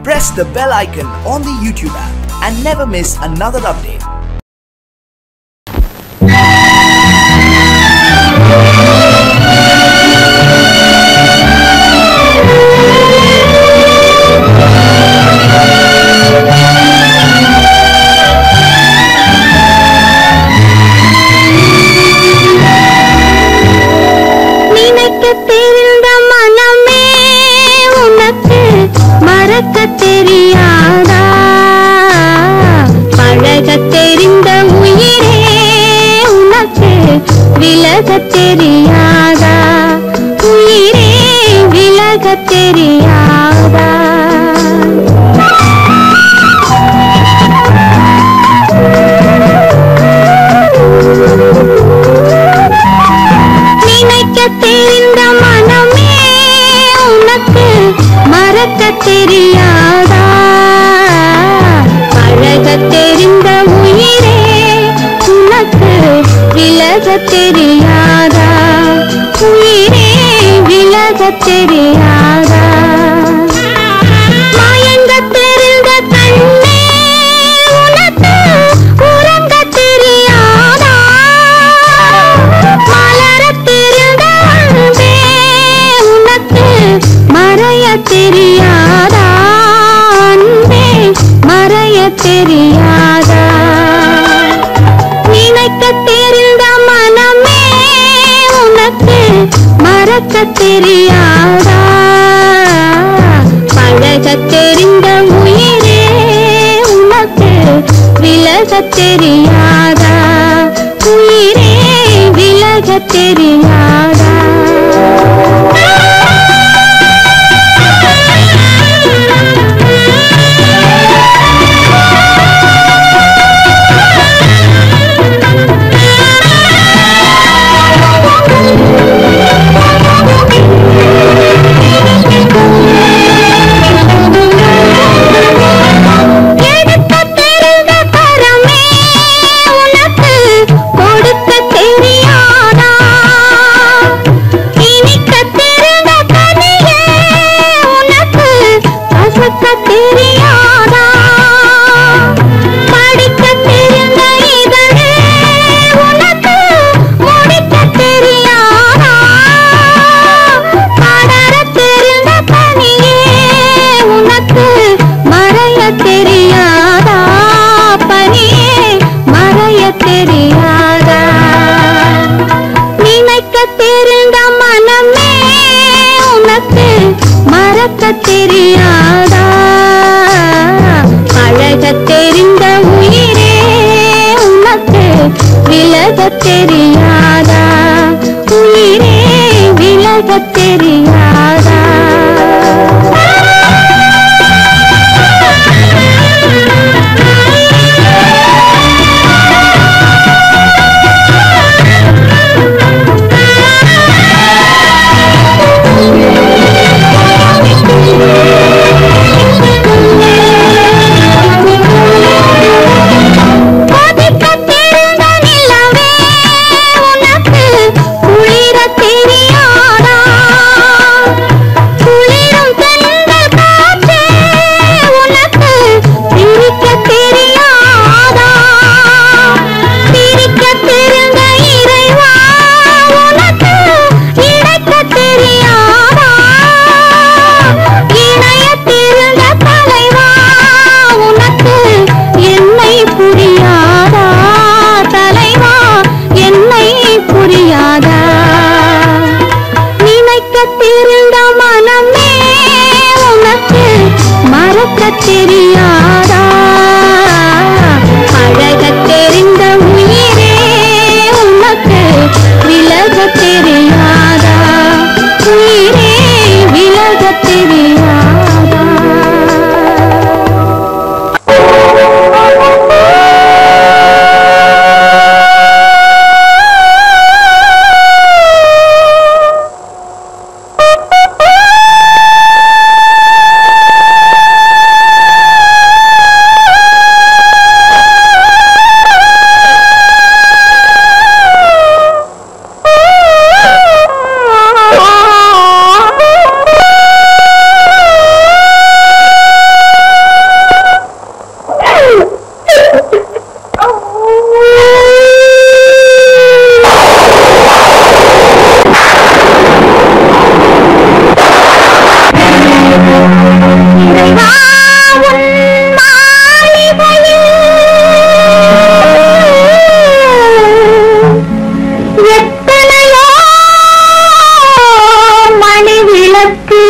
press the bell icon on the YouTube app and never miss another update. நினைக்க தெரிந்த மனமே உனக்கு மறக்க தெரியாதா பழக தெரிந்த உயிரே உனக்கு விலக தெரியாதா உயிரே விலக தெரியாதா நினைக்க தெரிந்த மனமே உனக்கு மறக்க தெரியாதா பழக தெரிந்த உயிரே உனக்கு விலக தெரியாதா உயிரே விலக தெரியாதா மயங்க தெரிந்த கண்ணே உனக்கு உறங்க தெரியாதா மலர தெரிந்த அன்பே உனக்கு மறைய தெரியாதா அன்பே மறைய தெரியாதா நினைக்க தெரிந்த மனமே உனக்கு மறக்க தெரியாதா பழக தெரிந்த உயிரே உனக்கு விலக தெரியாதா உயிரே விலக தெரியாதா எடுக்க தெரிந்த கரமே உனக்கு கொடுக்க தெரியாதா இனிக்க தெரிந்த கனியே உனக்கு கசக்க தெரியாதா படிக்க தெரிந்த இதழே உனக்கு முடிக்க தெரியாதா படர தெரிந்த பனியே உனக்கு மறைய தெரியாதா பனியே மறைய தெரியாதா நினைக்க தெரிந்த மனமே உனக்கு மறக்க தெரியாதா பழக தெரிந்த உயிரே உனக்கு விலக தெரியாதா உயிரே விலக தெரியாதா கொதிக்க தெரிந்த நிலவே இறைவா உன் மாளிகையில் எத்தனையோ மணி விளக்கு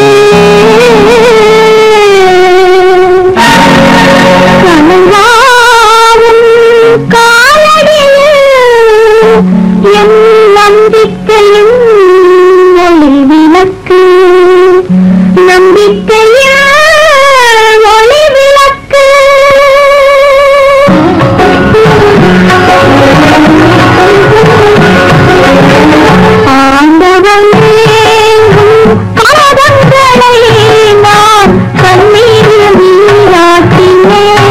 கனவாவும் காலடியில் என் நம்பிக்கையும் ஒளி விளக்கு நம்பிக்கையில் ஒளி விளக்கு ஆண்டவனே உன் பாதங்களை நான் கண்ணீரில் நீராட்டினேன்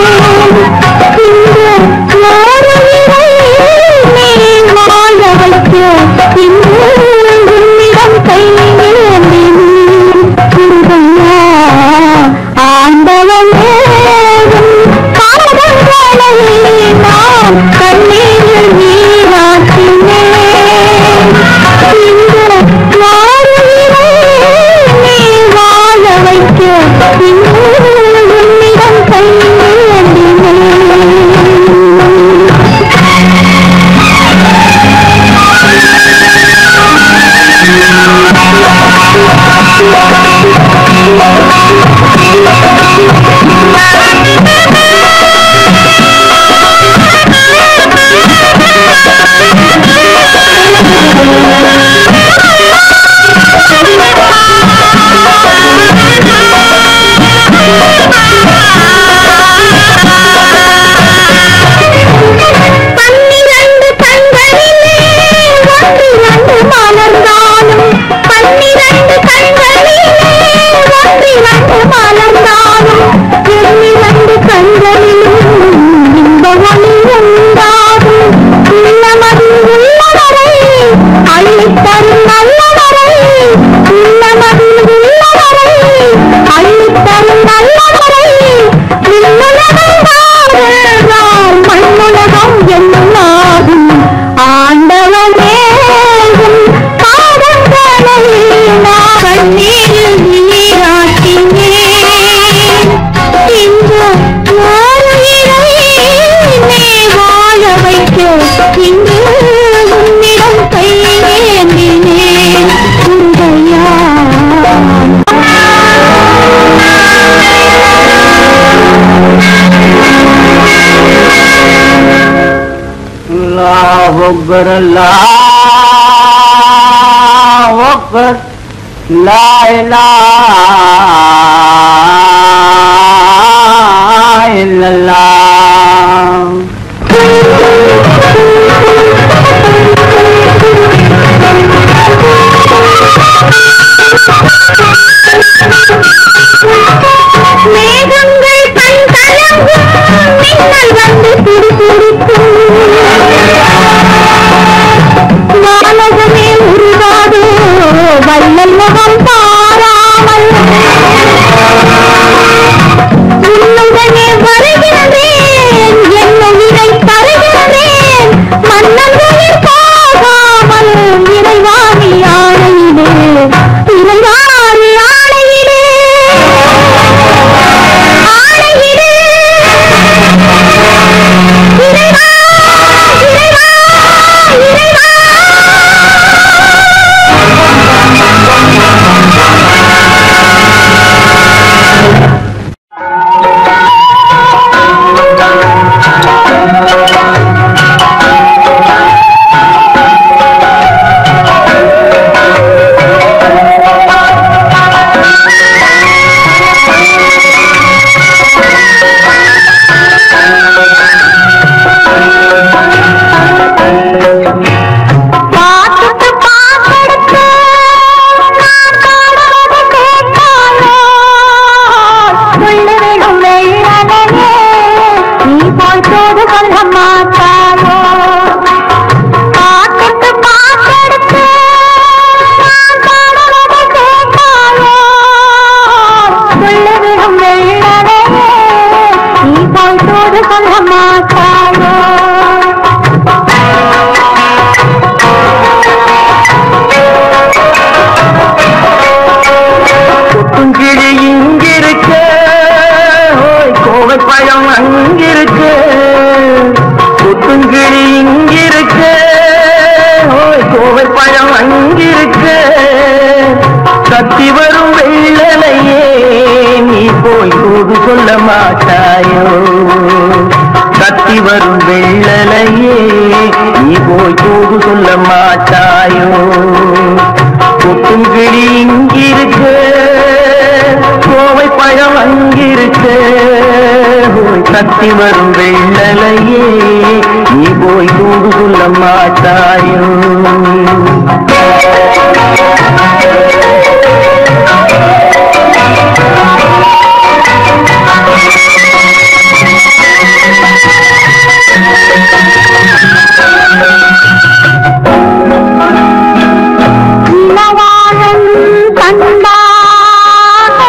இந்த மாறுயிரை நீ வாழ வைக்க இன்று உன்னிடம் கை ஏந்தினேன் குருதையா ஆண்டவனே உன் பாதங்களை நான் கண்ணீரில் நீராட்டினேன் இந்த மாறுயிரை நீ வாழ வைக்க இன்று உன்னிடம் கை ஏந்தினேன் பன்னிரண்டு கண்களிலே ஒன்றிரண்டு மலர்ந்தாலும் பன்னிரண்டு கண்களிலே ஒன்றிரண்டு மலர்ந்தாலும் எண்ணிரண்டு கண்களிலும் இன்ப ஒளி உண்டாகும் உள்ளமது உள்ளவரை அள்ளித்தரும் நல்லவரை உள்ளமது உள்ளவரை அள்ளித்தரும் நல்லவரை விண்ணுலகம் வாழ்ந்தால் மண்ணுலகம் என்னாகும் ஆண்டவனே உன் பாதங்களை நான் கண்ணீரில் நீராட்டினேன் இந்த மாறுயிரை நீ வாழ வைக்க இன்று உன்னிடம் கை ஏந்தினேன் உந்தையா अल्लाह अकबर अल्लाह अकबर ला इलाहा इल्लल्लाह மேகங்கள் கண் கலங்கும் மின்னல் வந்து துடிதுடிக்கும் வானகமே உருவாதோ வள்ளல் முகம் பாராமல் கொத்துங்கிளி இங்கிருக்க ஓய் கோவை பழம் அங்கிருக்க கொத்துங்கிளி இங்கிருக்க ஓய் கோவை பழம் அங்கிருக்க கத்தி வரும் வெள்ளலையே நீ போய் தூது சொல்ல மாட்டாயோ கத்தி வரும் வெள்ளலையே நீ போய் தூது சொல்ல மாட்டாயோ கொத்துங்கிளி இங்கிருக்க கோவை பழம் அங்கிருக்க ஓய் கத்தி வரும் வெள்ளலையே நீ போய் தூது சொல்ல மாட்டாயோ இளவாழன் கண்டானே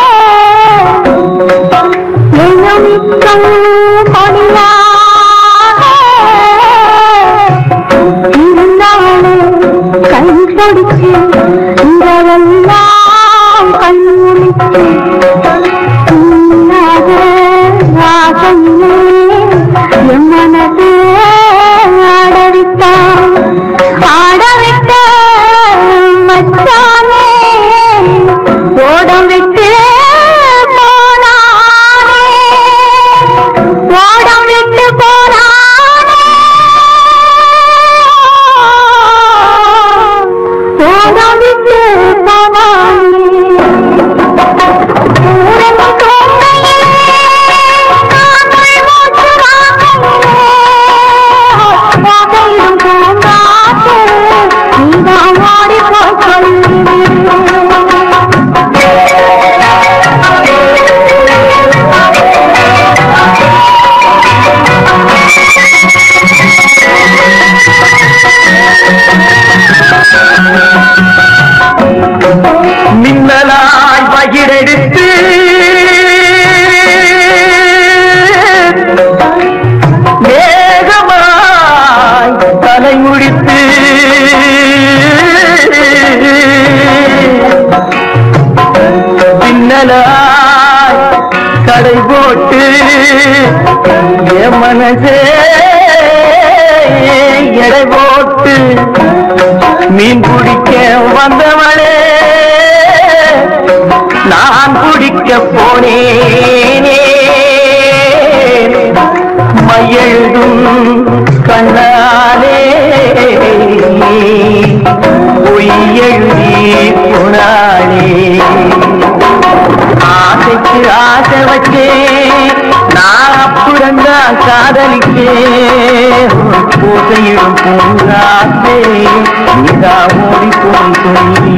நியமிக்கும் கொடியானே இருந்தாலே கை பிடிச்சு இரவெல்லாம் கண்முழிச்சு இல்லாத ராசையே என் மனசே ஆடவிட்டான் ஆடவிட்ட மச்சானே ஓடம் விட்டு போனானே ஓடம் விட்டு போனானே ஓடம் விட்டு போனானே ஊரன் கோட்டையிலே காதல் மூச்சு வாங்கையிலே வாசையிடும் பூங்காற்று நீதான் ஓடிப் போய் சொல்லிடு. மின்னலாய் பகிரெடுத்து வேகமாய் தலை முடித்து பின்னலாய் கடை போட்டு என் மனசே எடை போட்டு மீன் பிடிக்க வந்தவளே நான் பிடிக்க போனேனே மையெழுதும் கண்ணாலே பொய் எழுதி போனாளே ஆசைக்கு ஆசை வச்சேன் நான் அப்புறம்தான் காதலிச்சேன் பூசையிடும் பூங்காத்தே நீதான் ஓடி போய் சொல்லி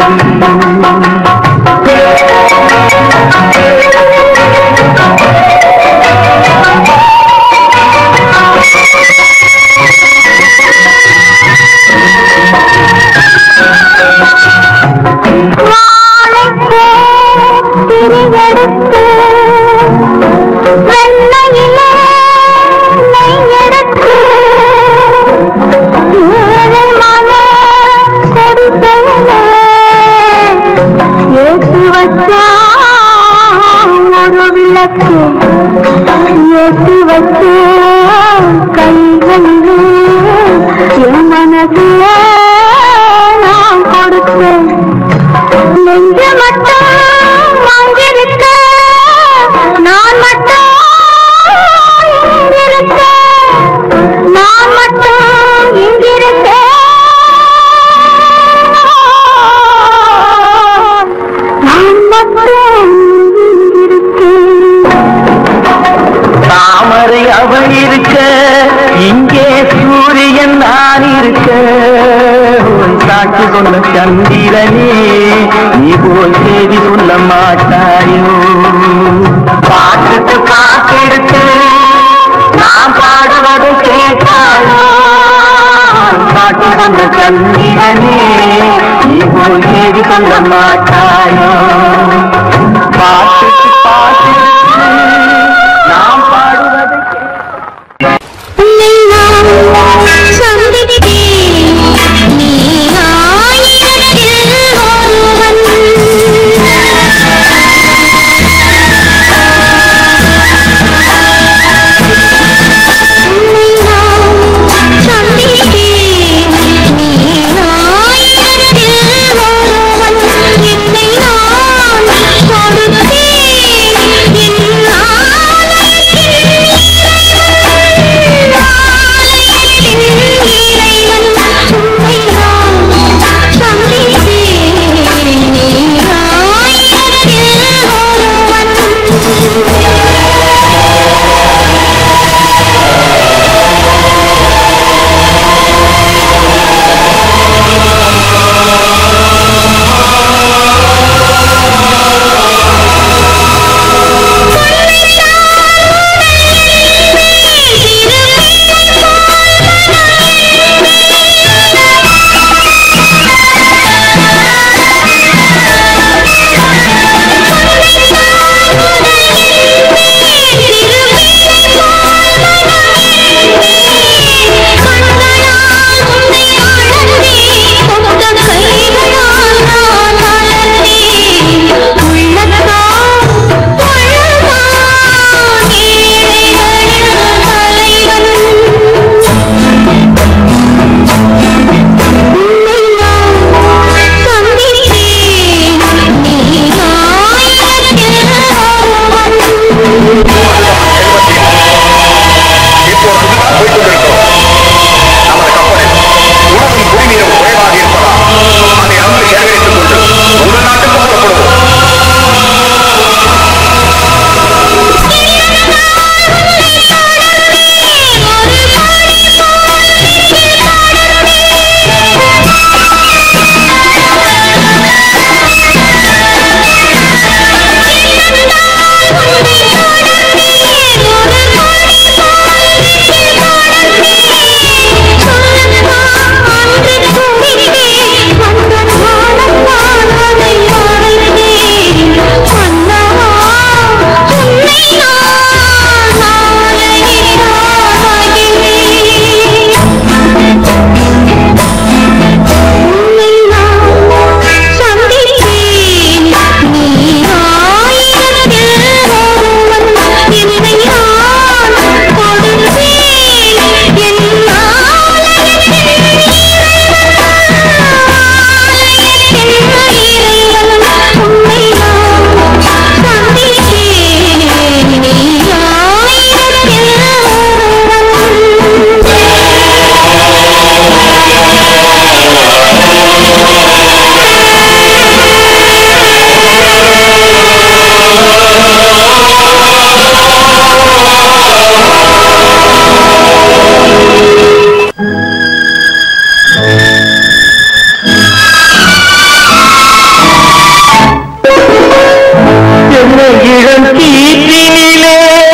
வாழைப்பூ திரியெடுத்து, வெண்ணையிலே நெய்யெடுத்து, ஏழை மலர் கொடிசையிலே ஏற்றி வச்சான் ஒரு விளக்கு ஏற்றி வச்ச கைகளிலே என் மனசிலே நான் கொடுத்தேன் நெஞ்ச மட்டும் அங்கிருக்க நான் மட்டும் இங்கிருக்க நான் மட்டும் இங்கிருக்க நான் மட்டும் இங்கிருக்கேன் தாமரை அவள் இருக்க இங்கே சூரியன் நான் இருக்க உன் சாட்சி சொன்ன சந்திரனே நீ போல் செய்தி சொல்ல மாட்டாயோ பாட்டுக்கு பாட்டெடுத்து நான் பாடுவதை கேட்டாயோ சாட்சி சொன்ன சந்திரனே நீ போல் செய்தி சொல்ல மாட்டாயோ பாட்டுக்கு பாட்டெடுத்து நாம் பாடுவதை உன்னை நான் சந்தித்தேன் நீ ஆயிரத்தில் ஒருவன் இளம் கீற்றினிலே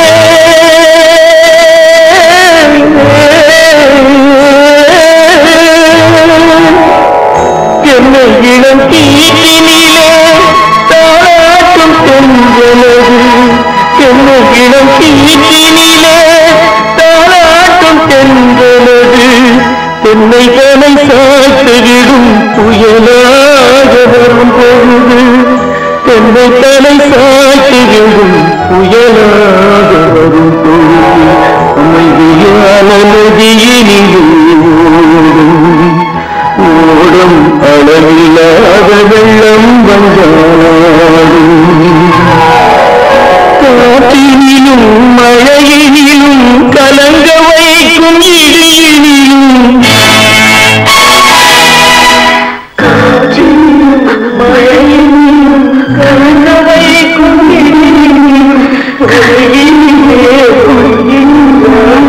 என்னை இளம் கீற்றினிலே தாளாட்டும் தென்றலது என்னை இளம் கீற்றினிலே தாளாட்டும் தென்றலது தென்னை கனை சாத்துவிடும் புயலாக வரும் பொழுது தென்னை தலை சாத்துவிடும் புயலாக வரும் பொழுது அமைதியான நதியினில் ஓடும் ஓடும் அளவில்லாத வெள்ளம் வந்தாடும் காற்றினிலும் மழையினிலும் கலங்க வைக்கும் இடியினிலும் காற்றினிலும் மழையினிலும் கலங்க வைக்கும் இடியினிலும் உலகினிலே பொய்கின்றான்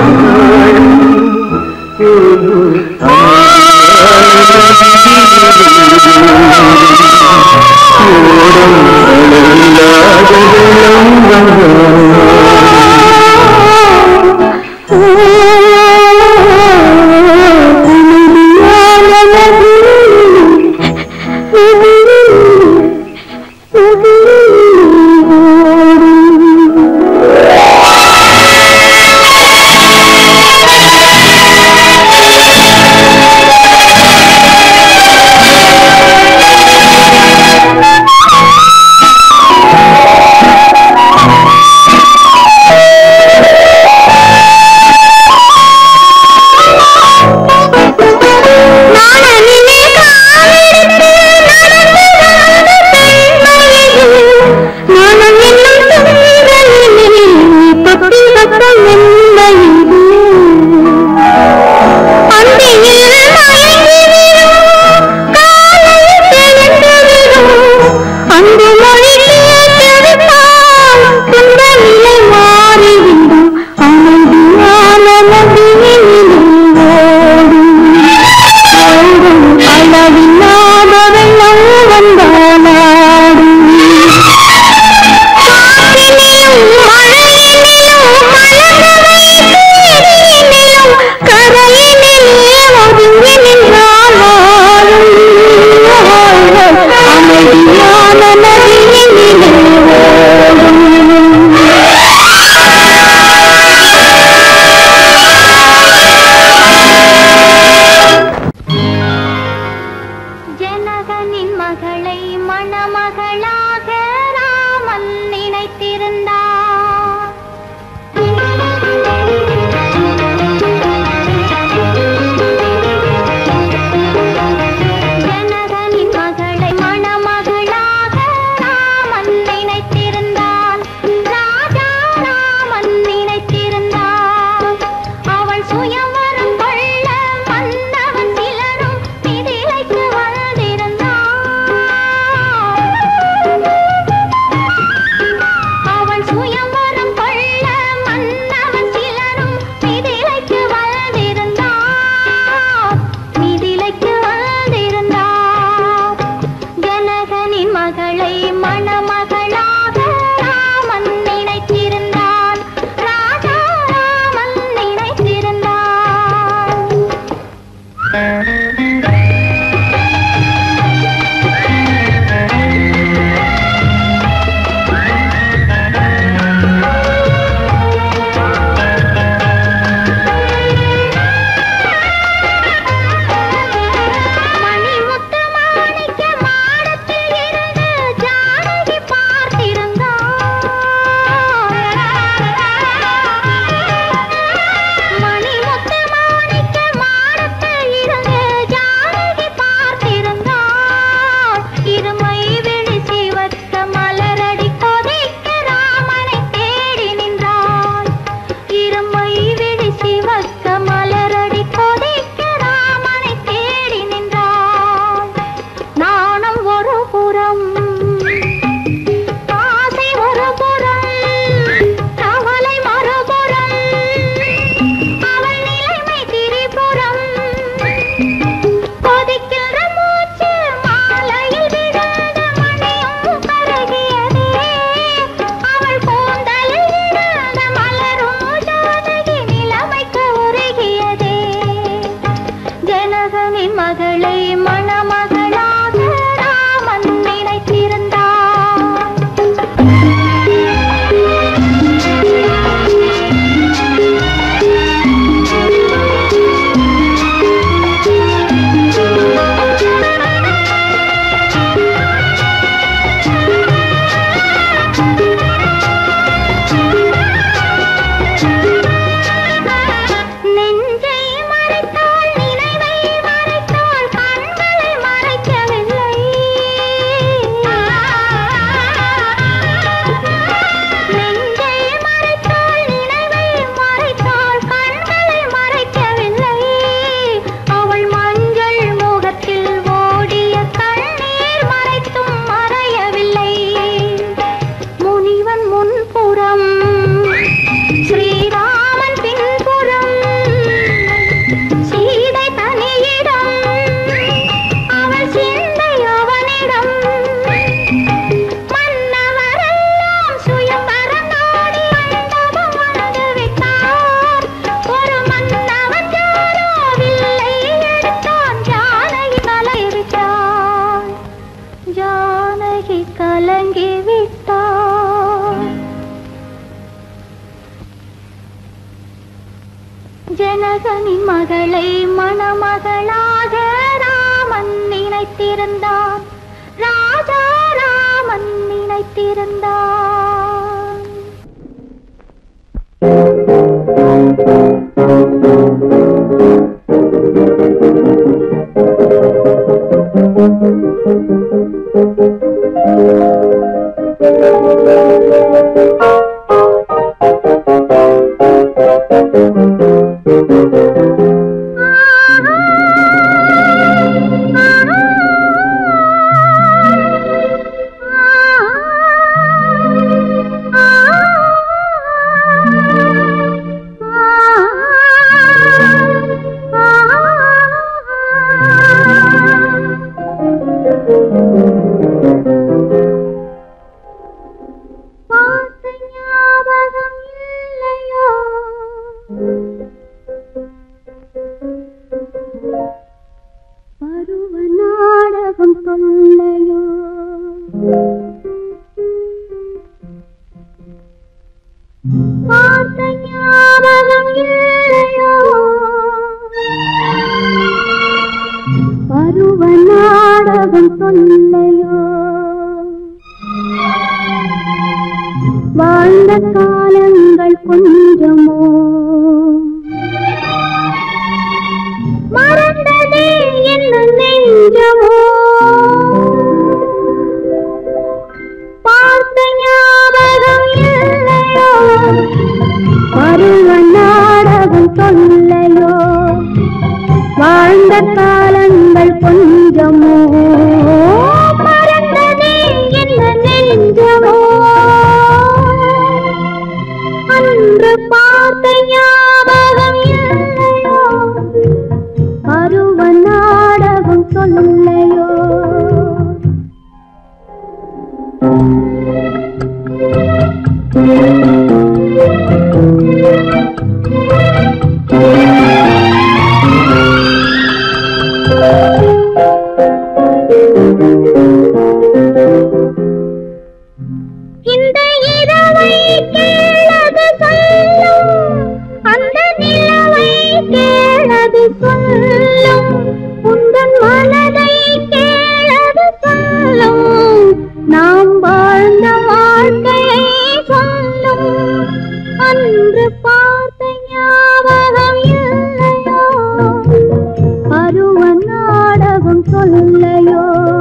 ஜனகனின் மகளை மணமகளாக ராமன் நினைத்திருந்தான் ராஜா ராமன் நினைத்திருந்தான் பார்த்த ஞாபகம் இல்லையோ பருவ நாடகம் சொல்லையோ பார்த்த ஞாபகம் இல்லையோ பருவ நாடகம் சொல்லையோ வாழ்ந்த காலங்கள் கொஞ்சமோ மறந்ததே என்ன நெஞ்சமோ பார்த்த ஞாபகம் இல்லையோ பருவ நாடகம் சொல்லையோ வாழ்ந்த காலங்கள் கொஞ்சமோ மறந்ததே என்ன நெஞ்சமோ அன்று பார்த்த ஞாபகம் இல்லையோ பருவ நாடகம் சொல்லையோ இந்த இரவை கேளது சொல்லும் அந்த நிலவை கேளது சொல்லும் உந்தன் மனதை கேளது சொல்லும் நாம் வாழ்ந்த வாழ்க்கையை சொல்லும் அன்று பார்த்த ஞாபகம் இல்லையோ பருவ நாடகம் சொல்லையோ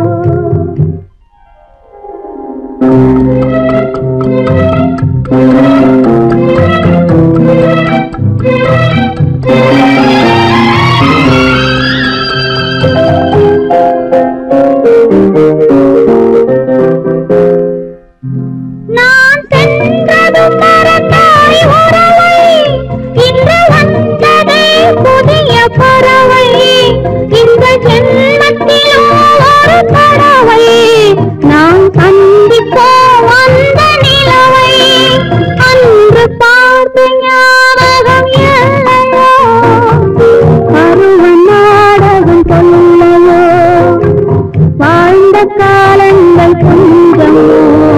நான் சென்றதும் மறந்தாய் உறவை இன்று வந்ததே புதிய பறவை இந்த ஜென்மத்திலும் ஒரு பறவை நாம் சந்திப்போம் அந்த நிலவை அன்று பார்த்த ஞாபகம் இல்லையோ பருவ நாடகம் சொல்லையோ வாழ்ந்த காலங்கள் கொஞ்சமோ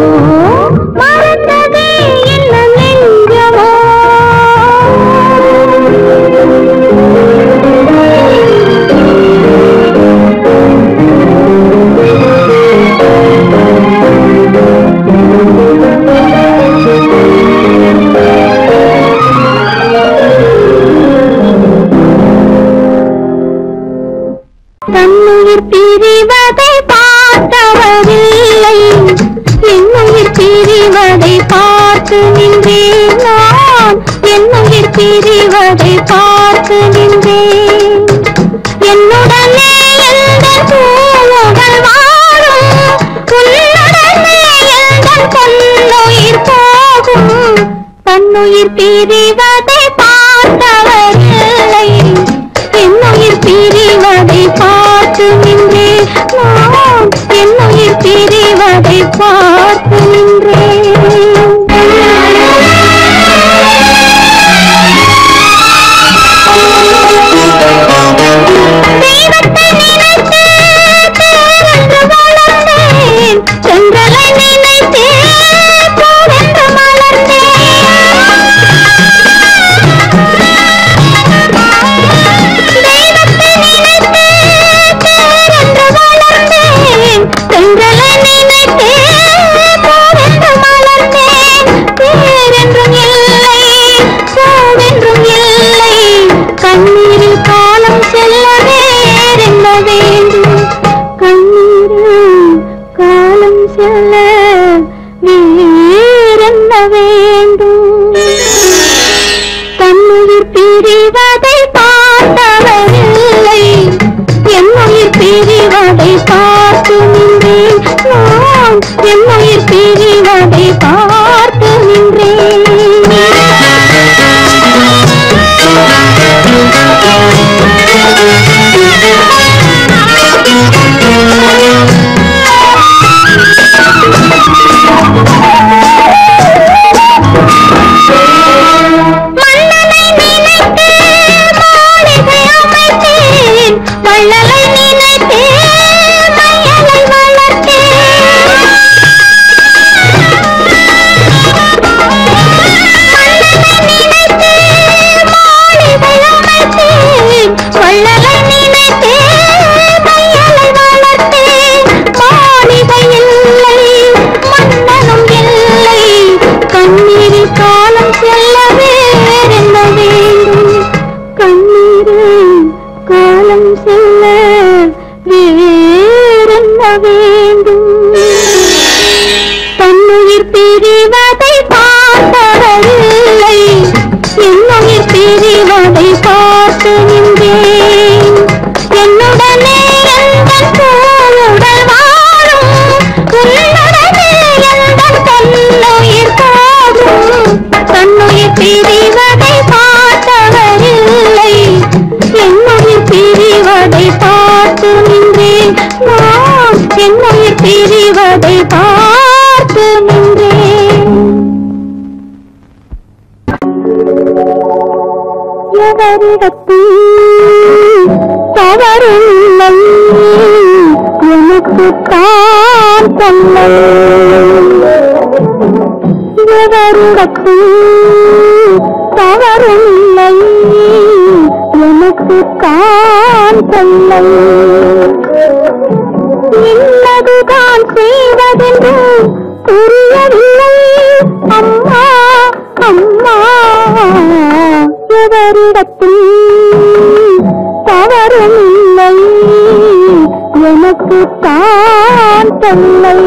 மறந்ததே என்ன நெஞ்சமோ தன்னுயிர் பிரிவதை பார்த்தவரில்லை என்னுயிர் பிரிவதை பார்த்து நின்றேன் நான் என்னுயிர் பிரிவதை பார்த்து நின்றேன் என்னுடனே எந்த பூவுகள் வாழும் உன்னுடனே எந்த பொன்னுயிர் போகும் தன்னுயிர் பிரிவதை பார்த்தவரில்லை என்னுயிர் பிரிவதை பார்த்து நின்றேன் நான் என்னுயிர் பிரிவதை பார்த்து நின்றேன் தெய்வத்தை நினைத்து பேரன்று வளர்ந்தேன் சென்றலை நினைத்தே பூவென்று மலர்ந்தேன் என்னுயிர் பிரிவதை பார்த்தவரில்லை என்னுயிர் பிரிவதை பார்த்து நின்றேன் நான் என்னுயிர் பிரிவதை பார்த்து மன்னனை நினைத்து மாளிகை அமைத்தேன் வள்ளலை நினைத்தே மையலை வளர்த்தேன் மன்னனை நினைத்து மாளிகை அமைத்தேன் வள்ளலை நினைத்தே மையலை வளர்த்தேன் மாளிகை இல்லை மன்னனும் இல்லை கண்ணீரில் காலம் செல்ல வேறென்ன வேண்டும் கண்ணீரில் காலம் செல்ல வேறென்ன வேண்டும் தன்னுயிர் பிரிவதை பார்த்தவரில்லை என்னுயிர் பிரிவதை பார்த்து நின்றேன் என்னுடனே எந்தன் பூவுடல் வாழும் உன்னுடனே எந்தன் தன்னுயிர் போகும் தன்னுயிர் பிரிவதை பார்த்தவரில்லை என்னுயிர் பிரிவதை பார்த்து நின்றேன் நான் என்னுயிர் பிரிவதை பார்த்து நின்றேன் எவரிடத்தில் தவறில்லை எனக்கு தான் தொல்லை எவரிடத்தில் தவறில்லை எனக்கு தான் தொல்லை இன்னதுதான் செய்வதென்று புரியவில்லை அம்மா அம்மா எவரிடத்தில் தவறில்லை எனக்கு தான் தொல்லை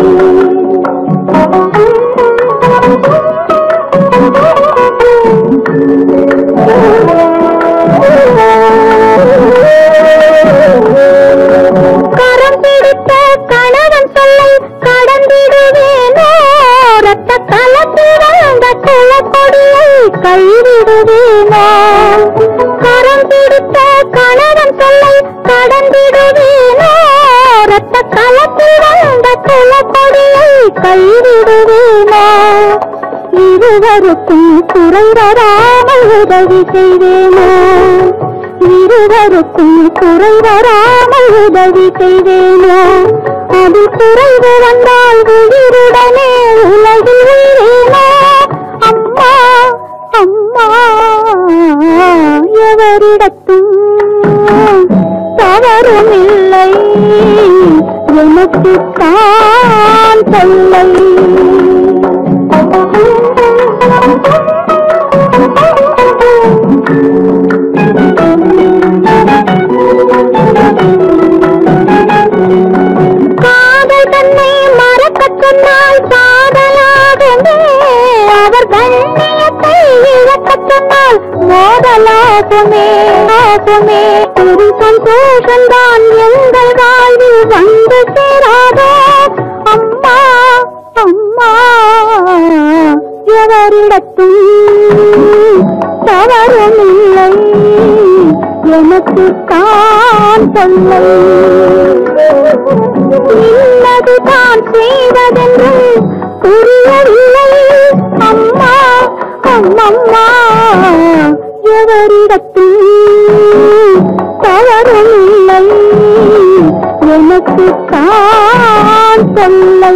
கரம் பிடித்த கணவன் சொல்லை கடந்திடுவேனோ ரத்த கலத்தில் வந்த குலக்கொடியை கைவிடுவேனோ கரம் பிடித்த கணவன் சொல்லை கடந்திடுவேனோ ரத்த கலத்தில் வந்த குலக்கொடியை கைவிடுவேனோ இருவருக்கும் குறை வராமல் உதவி செய்வேனோ இருவருக்கும் குறை வராமல் உதவி செய்வேனோ அது குறைவு வந்தால் உயிருடனே உலகில் உயிரேனோ அம்மா அம்மா எவரிடத்தும் தவறும் இல்லை எனக்கு தான் தொல்லை காதல் தன்னை மறக்கச் சொன்னால் காதலாகுமே அவர் கண்ணியத்தை இழக்கச் சொன்னால் மோதலாகுமே ஆகுமே ஒரு சந்தோஷம்தான் எங்கள் வாழ்வில் வந்து சேராதோ அம்மா அம்மா எவரிடத்தும் தவறும் இல்லை எனக்கு தான் தொல்லை இன்னது தான் செய்வதென்று புரியவில்லை அம்மா அம்மம்மா எவரிடத்தில் தவறும் இல்லை எனக்கு தான் தொல்லை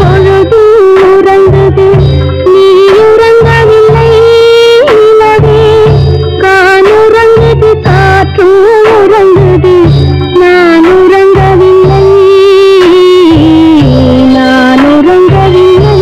பொழுதும் உறங்குது நீ உறங்கவில்லை நிலவே கானுறங்குது காற்றும் உறங்குது நான் உறங்கவில்லை நான் உறங்கவில்லை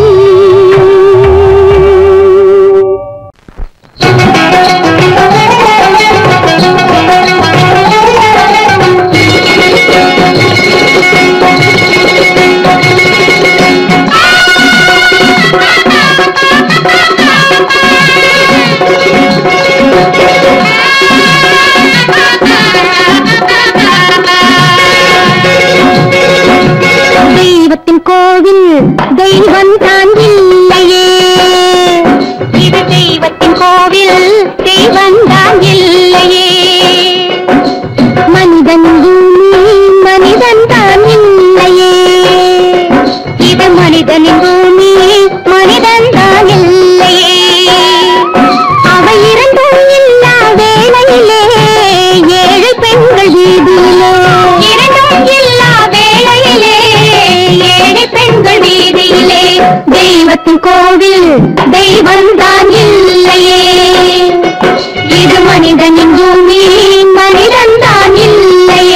தெய்வத்தின் கோவில் தெய்வம் தான் இல்லையே இது தெய்வத்தின் கோவில் தெய்வம் தான் இல்லையே மனிதன் பூமி மனிதன் தான் இல்லையே இது மனிதனின் பூமி மனிதன் தான் இல்லையே அவை இரண்டும் இல்லா வேளையிலே ஏழை பெண்கள் வீதியிலே இரண்டும் இல்லா வேளையிலே ஏழை பெண்கள் வீதியிலே தெய்வத்தின் கோவில் தெய்வம் தான் இல்லையே இது மனிதனின் பூமி மனிதன் தான் இல்லையே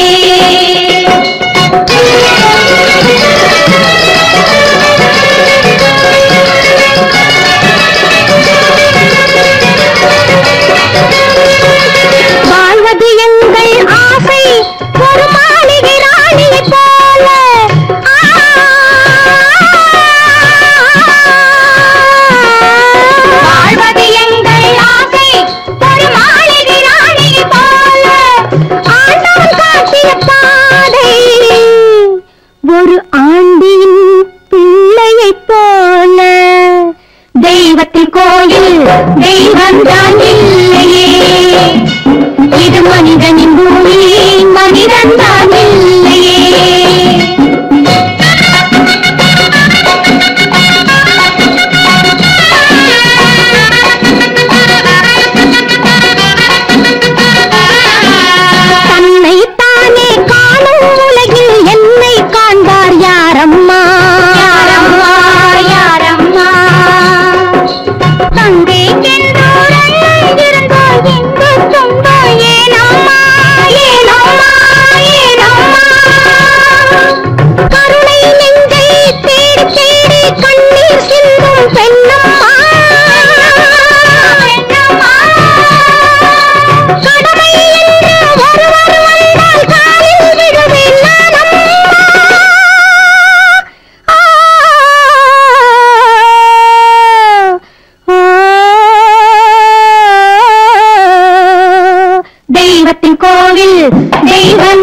வாழ்வது எங்கள் ஆசை ஒரு மாளிகை ராணியை போல வாழ்வது எங்கள் ஆசை ஒரு மாளிகை ராணியை போல ஆண்டவன் காட்டிய பாதை ஒரு ஆண்டின் பிள்ளையைப் போல தெய்வத்தின் கோயில் தெய்வம் தான் இல்லையே இது மனிதனின் பூமி மனிதன் தான் இல்லையே தன்னை தானே காணும் உலகில் என்னை காண்பார் யாரம்மா யாரம்மா யாரம்மா தங்கை கென்றோரை இருந்தால் எங்கு சொந்தோ ஏனம்மா ஏனம்மா ஏனம்மா கருணை நெஞ்சை தேடி தேடி கண்ணீர் சிந்தும் பெண்ணம்மா பெண்ணம்மா கடமை என்று ஒருவர் வந்தால் காலில் விழுவேன் நானம்மா ஆ, ஆ, தெய்வத்தின் கோவில் தெய்வம்